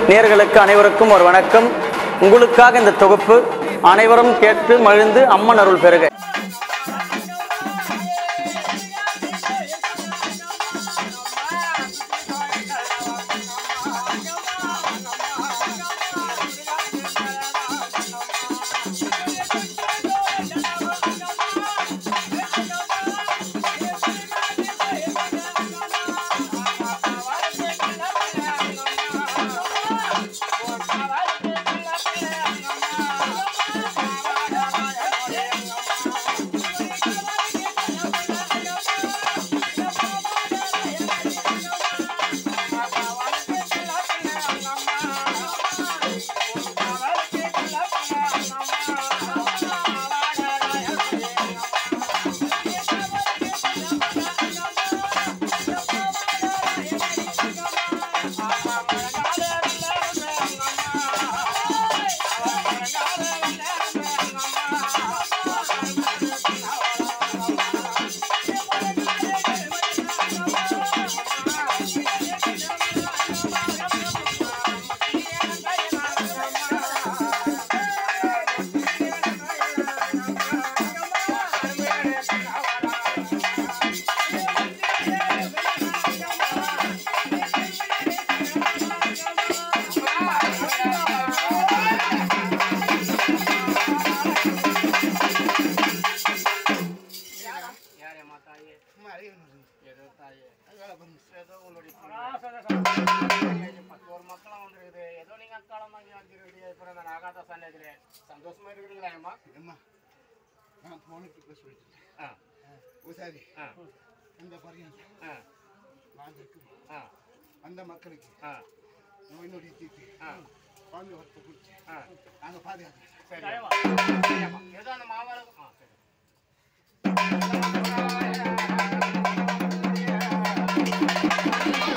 நேர்களுக்கு அனைவருக்கும் ஒரு வணக்கம் உங்களுக்காக இந்த தொகுப்பு அனைவரும் கேட்டு மகிழ்ந்து அம்மன் அருள் பெறுக யாரேம்மா தாயே? ஏதோ தாயே. ஏதோ உன்னுடைய பிள்ளை. பத்து ஒரு மக்களும் வந்திருக்குது. ஏதோ நீங்க அக்காலம் வாங்கி வந்திருக்கிறீங்க. இப்ப இந்த நாகாத்த சன்னதியிலே. சந்தோஷமா இருக்கிறீங்களா அம்மா? அம்மா நான் போனுக்கு போய் சொல்லிட்டேன் ஆ, உசாரி ஆ, அந்த பரியம் ஆ, வாழ்ந்திருக்கு ஆ, அந்த மக்களுக்கு ஆ, நோய் நொடி தீர்த்து ஆ, குழந்தை வரத்தை கொடுத்து ஆ. நாங்கள் பாதுகாக்கிறோம் சரி. சரிம்மா. ஏதோ அந்த மாவாளுக்கு- ஆ, சரி. ஆ